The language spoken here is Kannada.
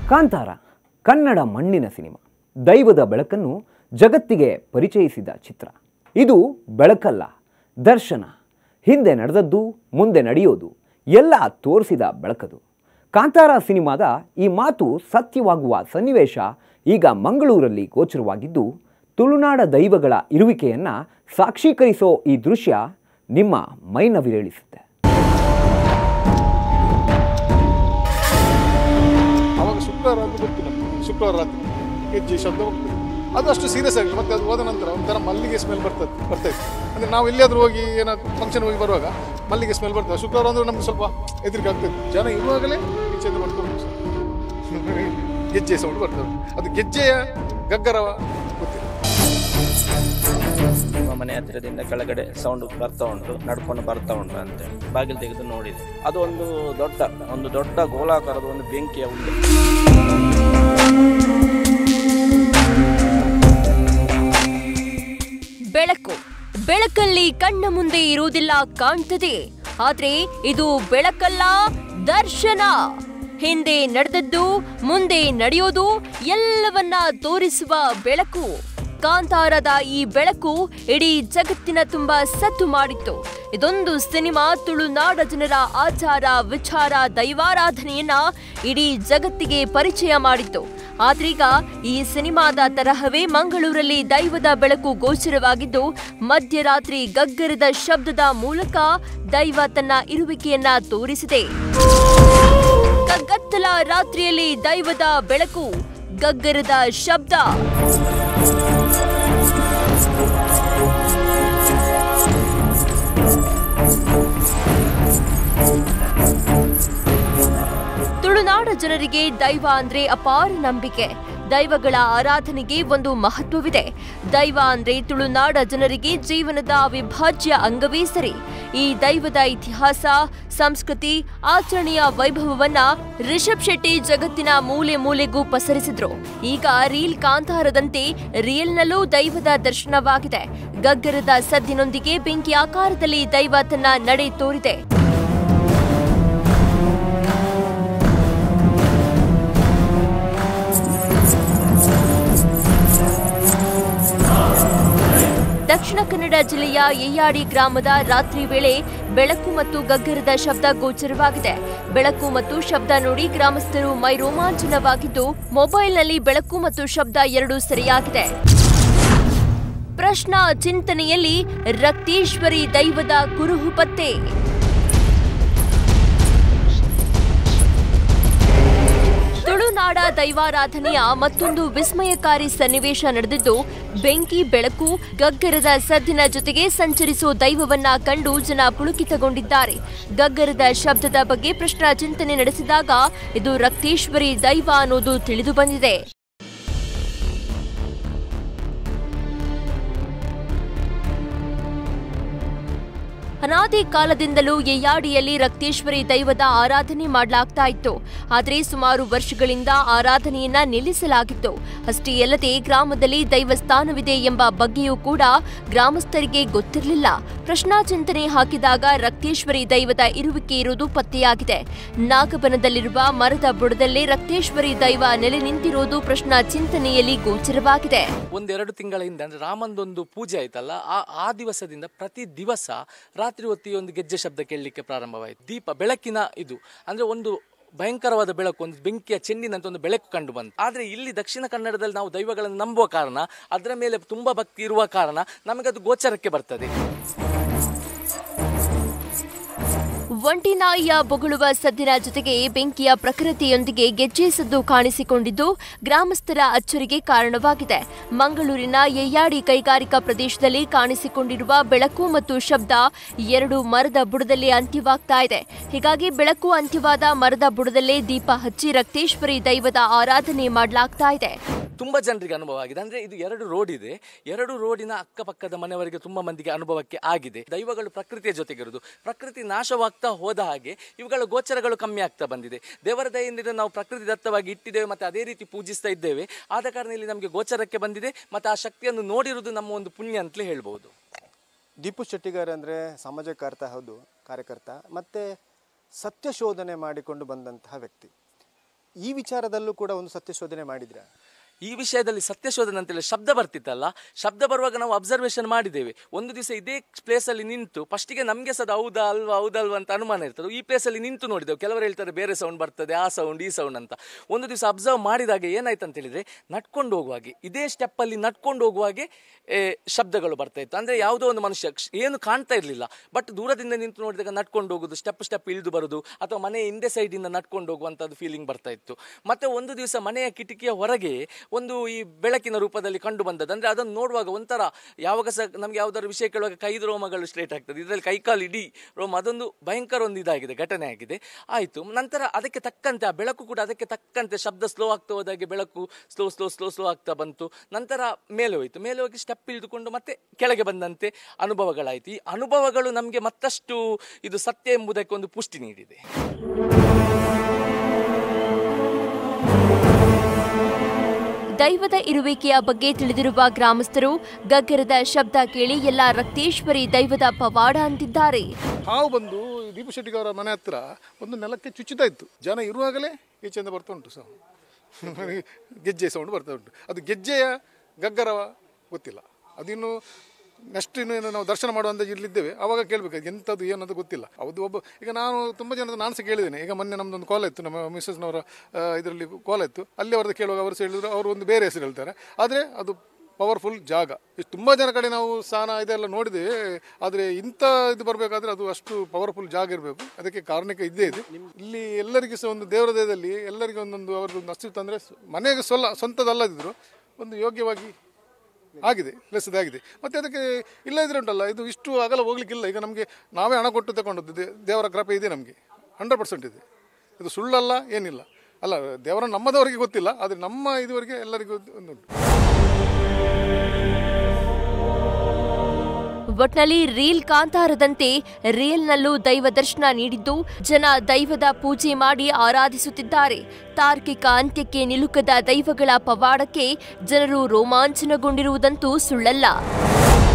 ಕಾಂತಾರ ಕನ್ನಡ ಮಣ್ಣಿನ ಸಿನಿಮಾ ದೈವದ ಬೆಳಕನ್ನು ಜಗತ್ತಿಗೆ ಪರಿಚಯಿಸಿದ ಚಿತ್ರ ಇದು ಬೆಳಕಲ್ಲ ದರ್ಶನ ಹಿಂದೆ ನಡೆದದ್ದು ಮುಂದೆ ನಡೆಯೋದು ಎಲ್ಲ ತೋರಿಸಿದ ಬೆಳಕದು ಕಾಂತಾರ ಸಿನಿಮಾದ ಈ ಮಾತು ಸತ್ಯವಾಗುವ ಸನ್ನಿವೇಶ ಈಗ ಮಂಗಳೂರಲ್ಲಿ ಗೋಚರವಾಗಿದ್ದು ತುಳುನಾಡ ದೈವಗಳ ಇರುವಿಕೆಯನ್ನು ಸಾಕ್ಷೀಕರಿಸೋ ಈ ದೃಶ್ಯ ನಿಮ್ಮ ಮೈನವಿರೇಳಿಸುತ್ತೆ ಅವಾಗ ಶುಕ್ರವಾರ ಅಂತ ಗೊತ್ತು ನಮ್ಗೆ ಶುಕ್ರವಾರ ರಾತ್ರಿ ಹೆಜ್ಜೆ ಶಬ್ದ ಹೋಗ್ತದೆ ಅದು ಅಷ್ಟು ಸೀರಿಯಸ್ ಆಗಿಲ್ಲ ಮತ್ತೆ ಅದು ಹೋದ ನಂತರ ಒಂಥರ ಮಲ್ಲಿಗೆ ಸ್ಮೆಲ್ ಬರ್ತದೆ ಬರ್ತಾ ಇತ್ತು ಅಂದರೆ ನಾವು ಎಲ್ಲಿಯಾದ್ರೂ ಹೋಗಿ ಏನಾದ್ರು ಫಂಕ್ಷನ್ ಹೋಗಿ ಬರುವಾಗ ಮಲ್ಲಿಗೆ ಸ್ಮೆಲ್ ಬರ್ತದೆ ಶುಕ್ರವಾರ ಅಂದ್ರೆ ನಮ್ಗೆ ಸ್ವಲ್ಪ ಹೆದರಿಕೆ ಆಗ್ತದೆ ಜನ ಇರುವಾಗಲೇ ಈಚೆಯಿಂದ ಬರ್ಕೊಂಡು ಗೆಜ್ಜೆ ಸೌಂಡ್ ಬರ್ತದೆ ಅದು ಗೆಜ್ಜೆಯ ಗಗ್ಗರವ ಗೊತ್ತಿಲ್ಲ ನಮ್ಮ ಮನೆ ಹತ್ತಿರದಿಂದ ಕೆಳಗಡೆ ಸೌಂಡ್ ಬರ್ತಾ ಉಂಟು ನಡ್ಕೊಂಡು ಬರ್ತಾ ಉಂಟು ಅಂತ ಬಾಗಿಲು ತೆಗೆದು ನೋಡಿದೆ ಅದು ಒಂದು ದೊಡ್ಡ ಒಂದು ದೊಡ್ಡ ಗೋಲಾಕಾರದ ಒಂದು ಬೆಂಕಿಯ ಉಂಡೆ ಬೆಳಕು ಬೆಳಕಲ್ಲಿ ಕಣ್ಣ ಮುಂದೆ ಇರುವುದಿಲ್ಲ ಕಾಣ್ತದೆ ಆದ್ರೆ ಇದು ಬೆಳಕಲ್ಲ ದರ್ಶನ ಹಿಂದೆ ನಡೆದದ್ದು ಮುಂದೆ ನಡೆಯೋದು ಎಲ್ಲವನ್ನ ತೋರಿಸುವ ಬೆಳಕು ಕಾಂತಾರದ ಈ ಬೆಳಕು ಇಡೀ ಜಗತ್ತಿನ ತುಂಬ ಸದ್ದು ಮಾಡಿತ್ತು ಇದೊಂದು ಸಿನಿಮಾ ತುಳುನಾಡ ಜನರ ಆಚಾರ ವಿಚಾರ ದೈವಾರಾಧನೆಯನ್ನ ಇಡೀ ಜಗತ್ತಿಗೆ ಪರಿಚಯ ಮಾಡಿತ್ತು ಆದ್ರೀಗ ಈ ಸಿನಿಮಾದ ತರಹವೇ ಮಂಗಳೂರಲ್ಲಿ ದೈವದ ಬೆಳಕು ಗೋಚರವಾಗಿದ್ದು ಮಧ್ಯರಾತ್ರಿ ಗಗ್ಗರದ ಶಬ್ದದ ಮೂಲಕ ದೈವ ತನ್ನ ಇರುವಿಕೆಯನ್ನ ತೋರಿಸಿದೆ ಕಗ್ಗತ್ತಲ ರಾತ್ರಿಯಲ್ಲಿ ದೈವದ ಬೆಳಕು ಗಗ್ಗರದ ಶಬ್ದ ತುಳುನಾಡ ಜನರಿಗೆ ದೈವ ಅಂದ್ರೆ ಅಪಾರ ನಂಬಿಕೆ ದೈವಗಳ ಆರಾಧನೆಗೆ ಒಂದು ಮಹತ್ವವಿದೆ ದೈವ ಅಂದ್ರೆ ತುಳುನಾಡ ಜನರಿಗೆ ಜೀವನದ ಅವಿಭಾಜ್ಯ ಅಂಗವೇ ಸರಿ ಈ ದೈವದ ಇತಿಹಾಸ ಸಂಸ್ಕೃತಿ ಆಚರಣೆಯ ವೈಭವವನ್ನ ರಿಷಬ್ ಶೆಟ್ಟಿ ಜಗತ್ತಿನ ಮೂಲೆ ಮೂಲೆಗೂ ಪಸರಿಸಿದ್ರು ಈಗ ರೀಲ್ ಕಾಂತಾರದಂತೆ ರಿಯಲ್ನಲ್ಲೂ ದೈವದ ದರ್ಶನವಾಗಿದೆ ಗಗ್ಗರದ ಸದ್ದಿನೊಂದಿಗೆ ಬೆಂಕಿ ಆಕಾರದಲ್ಲಿ ದೈವ ತನ್ನ ನಡೆ ತೋರಿದೆ ದಕ್ಷಿಣ ಕನ್ನಡ ಜಿಲ್ಲೆಯ ಯಯ್ಯಾಡಿ ಗ್ರಾಮದ ರಾತ್ರಿ ವೇಳೆ ಬೆಳಕು ಮತ್ತು ಗಗ್ಗರದ ಶಬ್ದ ಗೋಚರವಾಗಿದೆ ಬೆಳಕು ಮತ್ತು ಶಬ್ದ ನೋಡಿ ಗ್ರಾಮಸ್ಥರು ಮೈ ರೋಮಾಂಚನವಾಗಿದ್ದು ಮೊಬೈಲ್ನಲ್ಲಿ ಬೆಳಕು ಮತ್ತು ಶಬ್ದ ಎರಡೂ ಸರಿಯಾಗಿದೆ ಪ್ರಶ್ನಾ ಚಿಂತನೆಯಲ್ಲಿ ರಕ್ತೇಶ್ವರಿ ದೈವದ ಕುರುಹು ಪತ್ತೆ ತುಳುನಾಡ ದೈವಾರಾಧನೆಯ ಮತ್ತೊಂದು ವಿಸ್ಮಯಕಾರಿ ಸನ್ನಿವೇಶ ನಡೆದಿದ್ದು ಬೆಂಕಿ ಬೆಳಕು ಗಗ್ಗರದ ಸದ್ದಿನ ಜೊತೆಗೆ ಸಂಚರಿಸುವ ದೈವವನ್ನ ಕಂಡು ಜನ ಪುಳುಕಿತಗೊಂಡಿದ್ದಾರೆ ಗಗ್ಗರದ ಶಬ್ದದ ಬಗ್ಗೆ ಪ್ರಶ್ನಾ ಚಿಂತನೆ ನಡೆಸಿದಾಗ ಇದು ರಕ್ತೇಶ್ವರಿ ದೈವ ಅನ್ನೋದು ತಿಳಿದು ಬಂದಿದೆ ಅನಾದಿ ಕಾಲದಿಂದಲೂ ಯಯ್ಯಾಡಿಯಲ್ಲಿ ರಕ್ತೇಶ್ವರಿ ದೈವದ ಆರಾಧನೆ ಮಾಡಲಾಗ್ತಾ ಇತ್ತು ಆದರೆ ಸುಮಾರು ವರ್ಷಗಳಿಂದ ಆರಾಧನೆಯನ್ನ ನಿಲ್ಲಿಸಲಾಗಿತ್ತು ಅಷ್ಟೇ ಅಲ್ಲದೆ ಗ್ರಾಮದಲ್ಲಿ ದೈವಸ್ಥಾನವಿದೆ ಎಂಬ ಬಗ್ಗೆಯೂ ಕೂಡ ಗ್ರಾಮಸ್ಥರಿಗೆ ಗೊತ್ತಿರಲಿಲ್ಲ ಪ್ರಶ್ನಾ ಚಿಂತನೆ ಹಾಕಿದಾಗ ರಕ್ತೇಶ್ವರಿ ದೈವದ ಇರುವಿಕೆ ಇರುವುದು ಪತ್ತೆಯಾಗಿದೆ ನಾಗಬನದಲ್ಲಿರುವ ಮರದ ಬುಡದಲ್ಲೇ ರಕ್ತೇಶ್ವರಿ ದೈವ ನೆಲೆ ನಿಂತಿರುವುದು ಪ್ರಶ್ನಾ ಚಿಂತನೆಯಲ್ಲಿ ಗೋಚರವಾಗಿದೆ ಒಂದೆರಡು ತಿಂಗಳ ಹಿಂದೆ ಅಂದ್ರೆ ರಾಮಂದೊಂದು ಪೂಜೆ ಆಯ್ತಲ್ಲ ಆ ಆ ದಿವಸದಿಂದ ಪ್ರತಿ ದಿವಸ ರಾತ್ರಿ ಹೊತ್ತಿಗೆ ಒಂದು ಗೆಜ್ಜೆ ಶಬ್ದ ಕೇಳಲಿಕ್ಕೆ ಪ್ರಾರಂಭವಾಯಿತು ದೀಪ ಬೆಳಕಿನ ಇದು ಅಂದ್ರೆ ಒಂದು ಭಯಂಕರವಾದ ಬೆಳಕು ಒಂದು ಬೆಂಕಿಯ ಚೆಂಡಿನಂತ ಒಂದು ಬೆಳಕು ಕಂಡು ಬಂತು ಆದ್ರೆ ಇಲ್ಲಿ ದಕ್ಷಿಣ ಕನ್ನಡದಲ್ಲಿ ನಾವು ದೈವಗಳನ್ನು ನಂಬುವ ಕಾರಣ ಅದರ ಮೇಲೆ ತುಂಬಾ ಭಕ್ತಿ ಇರುವ ಕಾರಣ ನಮಗದು ಗೋಚರಕ್ಕೆ ಬರ್ತದೆ ಒಂಟಿ ನಾಯಿಯ ಬೊಗಳುವ ಸದ್ದಿನ ಜೊತೆಗೆ ಬೆಂಕಿಯ ಪ್ರಕೃತಿಯೊಂದಿಗೆ ಗೆಜ್ಜೆ ಸದ್ದು ಕಾಣಿಸಿಕೊಂಡಿದ್ದು ಗ್ರಾಮಸ್ಥರ ಅಚ್ಚರಿಗೆ ಕಾರಣವಾಗಿದೆ ಮಂಗಳೂರಿನ ಯಯ್ಯಾಡಿ ಕೈಗಾರಿಕಾ ಪ್ರದೇಶದಲ್ಲಿ ಕಾಣಿಸಿಕೊಂಡಿರುವ ಬೆಳಕು ಮತ್ತು ಶಬ್ದ ಎರಡು ಮರದ ಬುಡದಲ್ಲಿ ಅಂತ್ಯವಾಗ್ತಾ ಇದೆ ಹೀಗಾಗಿ ಬೆಳಕು ಅಂತ್ಯವಾದ ಮರದ ಬುಡದಲ್ಲೇ ದೀಪ ಹಚ್ಚಿ ರಕ್ತೇಶ್ವರಿ ದೈವದ ಆರಾಧನೆ ಮಾಡಲಾಗ್ತಾ ಇದೆ ತುಂಬಾ ಜನರಿಗೆ ಅನುಭವ ಆಗಿದೆ ಅಂದ್ರೆ ಇದು ಎರಡು ರೋಡ್ ಇದೆ ಎರಡು ರೋಡಿನ ಅಕ್ಕಪಕ್ಕದ ಮನೆಯವರಿಗೆ ತುಂಬಾ ಮಂದಿಗೆ ಅನುಭವಕ್ಕೆ ಆಗಿದೆ ದೈವಗಳು ಪ್ರಕೃತಿಯ ಜೊತೆಗಿರುವುದು ಪ್ರಕೃತಿ ನಾಶವಾಗ್ತಾ ಹೋದ ಹಾಗೆ ಇವುಗಳ ಗೋಚರಗಳು ಕಮ್ಮಿ ಆಗ್ತಾ ಬಂದಿದೆ ದೇವರ ದಯೆಯಿಂದ ಇದನ್ನು ನಾವು ಪ್ರಕೃತಿ ದತ್ತವಾಗಿ ಇಟ್ಟಿದ್ದೇವೆ ಮತ್ತೆ ಅದೇ ರೀತಿ ಪೂಜಿಸ್ತಾ ಇದ್ದೇವೆ ಆದ ಕಾರಣ ಇಲ್ಲಿ ನಮಗೆ ಗೋಚರಕ್ಕೆ ಬಂದಿದೆ ಮತ್ತೆ ಆ ಶಕ್ತಿಯನ್ನು ನೋಡಿರುವುದು ನಮ್ಮ ಒಂದು ಪುಣ್ಯ ಅಂತಲೇ ಹೇಳ್ಬೋದು ದೀಪು ಶೆಟ್ಟಿಗಾರ್ ಅಂದರೆ ಸಮಾಜಕಾರ್ತ ಹೌದು ಕಾರ್ಯಕರ್ತ ಮತ್ತು ಸತ್ಯ ಶೋಧನೆ ಮಾಡಿಕೊಂಡು ಬಂದಂತಹ ವ್ಯಕ್ತಿ ಈ ವಿಚಾರದಲ್ಲೂ ಕೂಡ ಒಂದು ಸತ್ಯಶೋಧನೆ ಮಾಡಿದ್ರೆ ಈ ವಿಷಯದಲ್ಲಿ ಸತ್ಯಶೋಧನೆ ಅಂತೇಳಿ ಶಬ್ದ ಬರ್ತಿತ್ತಲ್ಲ ಶಬ್ದ ಬರುವಾಗ ನಾವು ಅಬ್ಸರ್ವೇಷನ್ ಮಾಡಿದ್ದೇವೆ ಒಂದು ದಿವಸ ಇದೇ ಪ್ಲೇಸಲ್ಲಿ ನಿಂತು ಫಸ್ಟಿಗೆ ನಮಗೆ ಸದ ಹೌದಾ ಅಲ್ವಾ ಹೌದಲ್ವಾ ಅಂತ ಅನುಮಾನ ಇರ್ತದೆ ಈ ಪ್ಲೇಸಲ್ಲಿ ನಿಂತು ನೋಡಿದೆವು ಕೆಲವರು ಹೇಳ್ತಾರೆ ಬೇರೆ ಸೌಂಡ್ ಬರ್ತದೆ ಆ ಸೌಂಡ್ ಈ ಸೌಂಡ್ ಅಂತ ಒಂದು ದಿವಸ ಅಬ್ಸರ್ವ್ ಮಾಡಿದಾಗ ಏನಾಯ್ತು ಅಂತ ಹೇಳಿದ್ರೆ ನಡ್ಕೊಂಡು ಹೋಗುವಾಗೆ ಇದೇ ಸ್ಟೆಪ್ಪಲ್ಲಿ ನಡ್ಕೊಂಡು ಹೋಗುವಾಗೆ ಏ, ಶಬ್ದಗಳು ಬರ್ತಾ ಇತ್ತು ಅಂದ್ರೆ ಯಾವುದೋ ಒಂದು ಮನುಷ್ಯ ಕ್ಷ- ಏನು ಕಾಣ್ತಾ ಇರಲಿಲ್ಲ ಬಟ್ ದೂರದಿಂದ ನಿಂತು ನೋಡಿದಾಗ ನಡ್ಕೊಂಡು ಹೋಗುದು ಸ್ಟೆಪ್ ಸ್ಟೆಪ್ ಇಳಿದು ಬರುದು ಅಥವಾ ಮನೆಯ ಹಿಂದೆ ಸೈಡಿಂದ ನಡ್ಕೊಂಡು ಹೋಗುವಂಥದ್ದು ಫೀಲಿಂಗ್ ಬರ್ತಾ ಇತ್ತು ಮತ್ತೆ ಒಂದು ದಿವಸ ಮನೆಯ ಕಿಟಕಿಯ ಹೊರಗೆ ಒಂದು ಈ ಬೆಳಕಿನ ರೂಪದಲ್ಲಿ ಕಂಡು ಬಂದದ್ದು ಅಂದ್ರೆ ಅದನ್ನು ನೋಡುವಾಗ ಒಂಥರ ಯಾವಾಗ ಸಹ ನಮ್ಗೆ ಯಾವ್ದಾದ್ರು ವಿಷಯ ಕೇಳುವಾಗ ಕೈದ ರೋಮಗಳು ಸ್ಟ್ರೇಟ್ ಆಗ್ತದೆ ಇದರಲ್ಲಿ ಕೈಕಾಲು ಇಡೀ ರೋಮ ಅದೊಂದು ಭಯಂಕರ ಒಂದು ಇದಾಗಿದೆ ಘಟನೆ ಆಗಿದೆ ಆಯಿತು ನಂತರ ಅದಕ್ಕೆ ತಕ್ಕಂತೆ ಆ ಬೆಳಕು ಕೂಡ ಅದಕ್ಕೆ ತಕ್ಕಂತೆ ಶಬ್ದ ಸ್ಲೋ ಆಗ್ತಾ ಹೋದಾಗೆ ಬೆಳಕು ಸ್ಲೋ ಸ್ಲೋ ಸ್ಲೋ ಸ್ಲೋ ಆಗ್ತಾ ಬಂತು ನಂತರ ಮೇಲೆ ಹೋಯಿತು ಮೇಲೆ ಹೋಗಿ ಸ್ಟೆಪ್ ಇಳಿದುಕೊಂಡು ಮತ್ತೆ ಕೆಳಗೆ ಬಂದಂತೆ ಅನುಭವಗಳಾಯಿತು ಈ ಅನುಭವಗಳು ನಮಗೆ ಮತ್ತಷ್ಟು ಇದು ಸತ್ಯ ಎಂಬುದಕ್ಕೆ ಒಂದು ಪುಷ್ಟಿ ನೀಡಿದೆ ದೈವದ ಇರುವಿಕೆಯ ಬಗ್ಗೆ ತಿಳಿದಿರುವ ಗ್ರಾಮಸ್ಥರು ಗಗ್ಗರದ ಶಬ್ದ ಕೇಳಿ ಎಲ್ಲ ರಕ್ತೇಶ್ವರಿ ದೈವದ ಪವಾಡ ಅಂತಿದ್ದಾರೆ ಹಾವು ಬಂದು ದೀಪು ಶೆಟ್ಟಿಗೆ ಅವರ ಮನೆ ಹತ್ರ ಒಂದು ನೆಲಕ್ಕೆ ಚುಚ್ಚುತ್ತಾ ಇತ್ತು ಜನ ಇರುವಾಗಲೇ ಈಚೆಯಿಂದ ಬರ್ತಾ ಉಂಟು ಸೌಂಡ್ ಗೆಜ್ಜೆ ಸೌಂಡ್ ಬರ್ತಾ ಉಂಟು ಅದು ಗೆಜ್ಜೆಯ ಗಗ್ಗರವ ಗೊತ್ತಿಲ್ಲ ಅದಿನ್ನು ನೆಕ್ಸ್ಟ್ ಇನ್ನು ಏನು ನಾವು ದರ್ಶನ ಮಾಡುವಂತ ಇಲ್ಲಿದ್ದೇವೆ ಅವಾಗ ಕೇಳಬೇಕು ಎಂಥದ್ದು ಏನಂತ ಗೊತ್ತಿಲ್ಲ ಅದು ಒಬ್ಬ ಈಗ ನಾನು ತುಂಬ ಜನದ ನಾನು ಸಹ ಕೇಳಿದ್ದೇನೆ ಈಗ ಮೊನ್ನೆ ನಮ್ಮದೊಂದು ಕಾಲ್ ಇತ್ತು ನಮ್ಮ ಮಿಸ್ಸಸ್ನವರ ಇದರಲ್ಲಿ ಕಾಲ್ ಇತ್ತು ಅಲ್ಲಿ ಅವ್ರದ್ದು ಕೇಳುವಾಗ ಅವರು ಸಹ ಹೇಳಿದ್ರು ಅವರು ಒಂದು ಬೇರೆ ಹೆಸರು ಹೇಳ್ತಾರೆ ಆದರೆ ಅದು ಪವರ್ಫುಲ್ ಜಾಗ ಇಷ್ಟು ತುಂಬ ಜನ ಕಡೆ ನಾವು ಸ್ನಾನ ಇದೆಲ್ಲ ನೋಡಿದ್ದೇವೆ ಆದರೆ ಇಂಥ ಇದು ಬರಬೇಕಾದ್ರೆ ಅದು ಅಷ್ಟು ಪವರ್ಫುಲ್ ಜಾಗ ಇರಬೇಕು ಅದಕ್ಕೆ ಕಾರಣಕ್ಕೆ ಇದ್ದೇ ಇದೆ ಇಲ್ಲಿ ಎಲ್ಲರಿಗೂ ಸಹ ಒಂದು ದೇವರ ದೇಹದಲ್ಲಿ ಎಲ್ಲರಿಗೂ ಒಂದೊಂದು ಅವ್ರದ್ದೊಂದು ಅಸ್ತಿತ್ವ ಅಂದರೆ ಮನೆಗೆ ಸೊಲ್ಲ ಸ್ವಂತದಲ್ಲದಿದ್ರು ಒಂದು ಯೋಗ್ಯವಾಗಿ ಆಗಿದೆ ಲೆಸ್ಸದಾಗಿದೆ ಮತ್ತು ಅದಕ್ಕೆ ಇಲ್ಲ ಇದ್ರೆ ಉಂಟಲ್ಲ ಇದು ಇಷ್ಟು ಅಗಲ ಹೋಗ್ಲಿಕ್ಕಿಲ್ಲ ಈಗ ನಮಗೆ ನಾವೇ ಹಣ ಕೊಟ್ಟು ತಗೊಂಡದ್ದು ದೇ- ದೇವರ ಕೃಪೆ ಇದೆ ನಮಗೆ ಹಂಡ್ರೆಡ್ ಪರ್ಸೆಂಟ್ ಇದೆ ಇದು ಸುಳ್ಳಲ್ಲ ಏನಿಲ್ಲ ಅಲ್ಲ ದೇವರ ನಮ್ಮದವರಿಗೆ ಗೊತ್ತಿಲ್ಲ ಆದರೆ ನಮ್ಮ ಇದುವರೆಗೆ ಎಲ್ಲರಿಗೂ ಒಂದು ಉಂಟು ಒಟ್ನಲ್ಲಿ ರೀಲ್ ಕಾಂತಾರದಂತೆ ರಿಯಲ್ನಲ್ಲೂ ದೈವ ದರ್ಶನ ನೀಡಿದ್ದು ಜನ ದೈವದ ಪೂಜೆ ಮಾಡಿ ಆರಾಧಿಸುತ್ತಿದ್ದಾರೆ ತಾರ್ಕಿಕ ಅಂತ್ಯಕ್ಕೆ ನಿಲುಕದ ದೈವಗಳ ಪವಾಡಕ್ಕೆ ಜನರು ರೋಮಾಂಚನಗೊಂಡಿರುವುದಂತೂ ಸುಳ್ಳಲ್ಲ